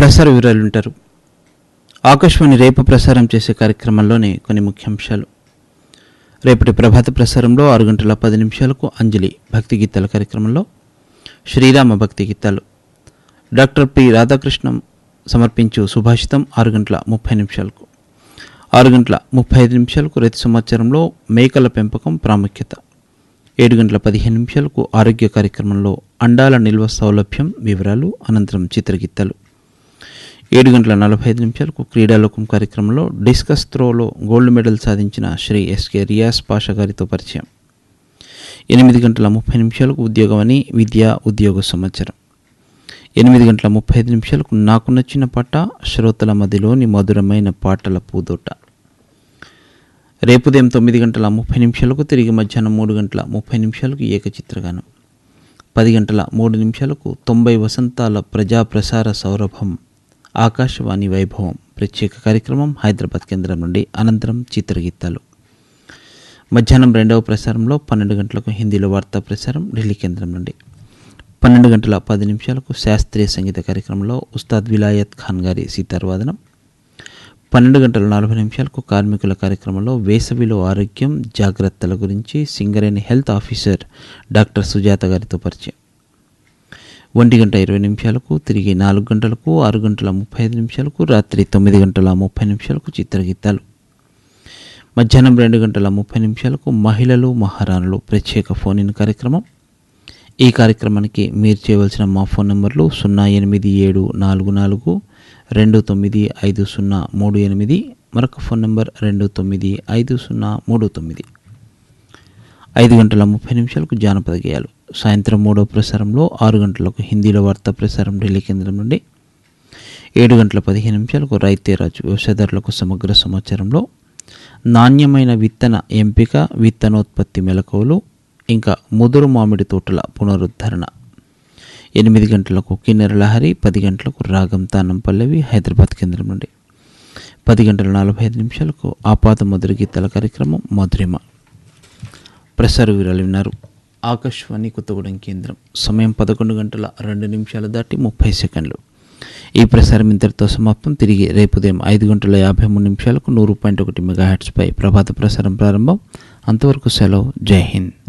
ప్రసార వివరాలు ఉంటారు ఆకాశవాణి రేపు ప్రసారం చేసే కార్యక్రమంలోనే కొన్ని ముఖ్యాంశాలు రేపటి ప్రభాత ప్రసారంలో ఆరు గంటల పది నిమిషాలకు అంజలి భక్తి గీతాల కార్యక్రమంలో శ్రీరామ భక్తి గీతాలు డాక్టర్ పి రాధాకృష్ణం సమర్పించు సుభాషితం ఆరు గంటల ముప్పై నిమిషాలకు ఆరు గంటల ముప్పై ఐదు నిమిషాలకు రైతు సమాచారంలో మేకల పెంపకం ప్రాముఖ్యత ఏడు గంటల పదిహేను నిమిషాలకు ఆరోగ్య కార్యక్రమంలో అండాల నిల్వ సౌలభ్యం వివరాలు అనంతరం చిత్రగీతాలు ఏడు గంటల నలభై ఐదు నిమిషాలకు క్రీడాలోకం కార్యక్రమంలో డిస్కస్ త్రోలో గోల్డ్ మెడల్ సాధించిన శ్రీ ఎస్కే రియాస్ పాషా గారితో పరిచయం ఎనిమిది గంటల ముప్పై నిమిషాలకు ఉద్యోగమని విద్య ఉద్యోగ సమాచారం ఎనిమిది గంటల ముప్పై ఐదు నిమిషాలకు నాకు నచ్చిన పాట శ్రోతల మధ్యలోని మధురమైన పాటల పూదోట రేపు ఉదయం తొమ్మిది గంటల ముప్పై నిమిషాలకు తిరిగి మధ్యాహ్నం మూడు గంటల ముప్పై నిమిషాలకు ఏకచిత్రగానం పది గంటల మూడు నిమిషాలకు తొంభై వసంతాల ప్రజా ప్రసార సౌరభం ఆకాశవాణి వైభవం ప్రత్యేక కార్యక్రమం హైదరాబాద్ కేంద్రం నుండి అనంతరం చిత్రగీతాలు మధ్యాహ్నం రెండవ ప్రసారంలో పన్నెండు గంటలకు హిందీలో వార్తా ప్రసారం ఢిల్లీ కేంద్రం నుండి పన్నెండు గంటల పది నిమిషాలకు శాస్త్రీయ సంగీత కార్యక్రమంలో ఉస్తాద్ విలాయత్ ఖాన్ గారి సీతార్వాదనం పన్నెండు గంటల నలభై నిమిషాలకు కార్మికుల కార్యక్రమంలో వేసవిలో ఆరోగ్యం జాగ్రత్తల గురించి Singareni health officer doctor Sujatha గారితో పరిచయం ఒంటి గంట ఇరవై నిమిషాలకు తిరిగి నాలుగు గంటలకు ఆరు గంటల ముప్పై ఐదు నిమిషాలకు రాత్రి తొమ్మిది గంటల ముప్పై నిమిషాలకు చిత్రగీతాలు మధ్యాహ్నం రెండు గంటల ముప్పై నిమిషాలకు మహిళలు మహారాణులు ప్రత్యేక ఫోన్ ఇన్ కార్యక్రమం ఈ కార్యక్రమానికి మీరు చేయవలసిన మా ఫోన్ నెంబర్లు సున్నా ఎనిమిది ఏడు నాలుగు నాలుగు రెండు తొమ్మిది ఐదు సున్నా మూడు ఎనిమిది మరొక ఫోన్ నెంబర్ రెండు తొమ్మిది ఐదు సున్నా మూడు తొమ్మిది ఐదు గంటల ముప్పై నిమిషాలకు జానపద గేయాలు సాయంత్రం మూడో ప్రసారంలో ఆరు గంటలకు హిందీలో వార్తా ప్రసారం ఢిల్లీ కేంద్రం నుండి ఏడు గంటల పదిహేను నిమిషాలకు రైతేరాజు వ్యవసాయదారులకు సమగ్ర సమాచారంలో నాణ్యమైన విత్తన ఎంపిక విత్తనోత్పత్తి మెలకువలు ఇంకా ముదురు మామిడి తోటల పునరుద్ధరణ ఎనిమిది గంటలకు కిన్నెర లహరి పది గంటలకు రాగం తానం పల్లవి హైదరాబాద్ కేంద్రం నుండి పది గంటల నలభై ఐదు నిమిషాలకు ఆపాత మధుర గీతాల కార్యక్రమం మధురిమ ప్రసార వివరాలు విన్నారు ఆకాశవాణి కొత్తగూడెం కేంద్రం సమయం పదకొండు గంటల రెండు నిమిషాలు దాటి ముప్పై సెకండ్లు ఈ ప్రసారం ఇంతటితో సమాప్తం తిరిగి రేపు ఉదయం ఐదు గంటల యాభై మూడు నిమిషాలకు నూరు పాయింట్ ఒకటి మెగాహెట్స్పై ప్రభాత ప్రసారం ప్రారంభం అంతవరకు సెలవు జై హింద్